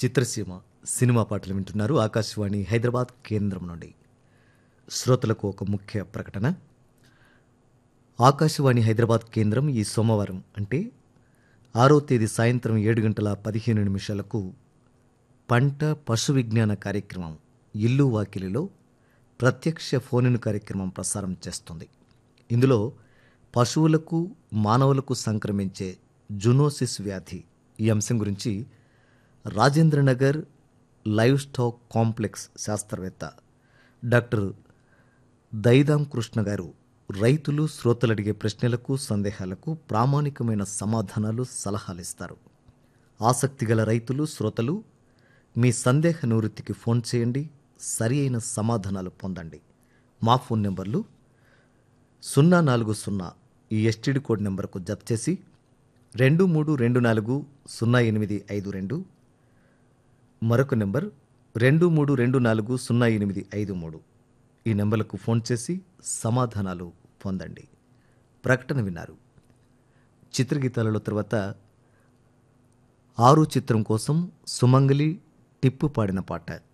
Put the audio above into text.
చిత్రసీమ cinema పాటలు వింటున్నారు ఆకాశవాణి హైదరాబాద్ కేంద్రం నుండి శ్రోతలకు ఒక ముఖ్య ప్రకటన ఆకాశవాణి హైదరాబాద్ కేంద్రం ఈ సోమవారం అంటే ఆరో తేదీ సాయంత్రం ఏడు గంటల పదిహేను నిమిషాలకు పంట పశు విజ్ఞాన కార్యక్రమం ఇల్లు వాకిలిలో ప్రత్యక్ష ఫోన్ కార్యక్రమం ప్రసారం చేస్తుంది ఇందులో పశువులకు మానవులకు సంక్రమించే జునోసిస్ వ్యాధి ఈ అంశం గురించి రాజేంద్రనగర్ లైవ్ స్టాక్ కాంప్లెక్స్ శాస్త్రవేత్త డాక్టర్ దైదాం కృష్ణ గారు రైతులు శ్రోతలు అడిగే ప్రశ్నలకు సందేహాలకు ప్రామాణికమైన సమాధానాలు సలహాలు ఇస్తారు ఆసక్తి గల రైతులు శ్రోతలు మీ సందేహ నివృత్తికి ఫోన్ చేయండి సరి అయిన సమాధానాలు పొందండి మా ఫోన్ నెంబర్లు సున్నా నాలుగు సున్నా ఈ ఎస్టీడీ కోడ్ నెంబర్కు జత చేసి రెండు మూడు రెండు నాలుగు సున్నా ఎనిమిది ఐదు రెండు మరొక నెంబర్ రెండు మూడు రెండు నాలుగు సున్నా ఎనిమిది ఐదు మూడు ఈ నెంబర్లకు ఫోన్ చేసి సమాధానాలు పొందండి ప్రకటన విన్నారు చిత్రగీతాలలో తర్వాత ఆరు చిత్రం కోసం సుమంగలి టిప్పు పాడిన పాట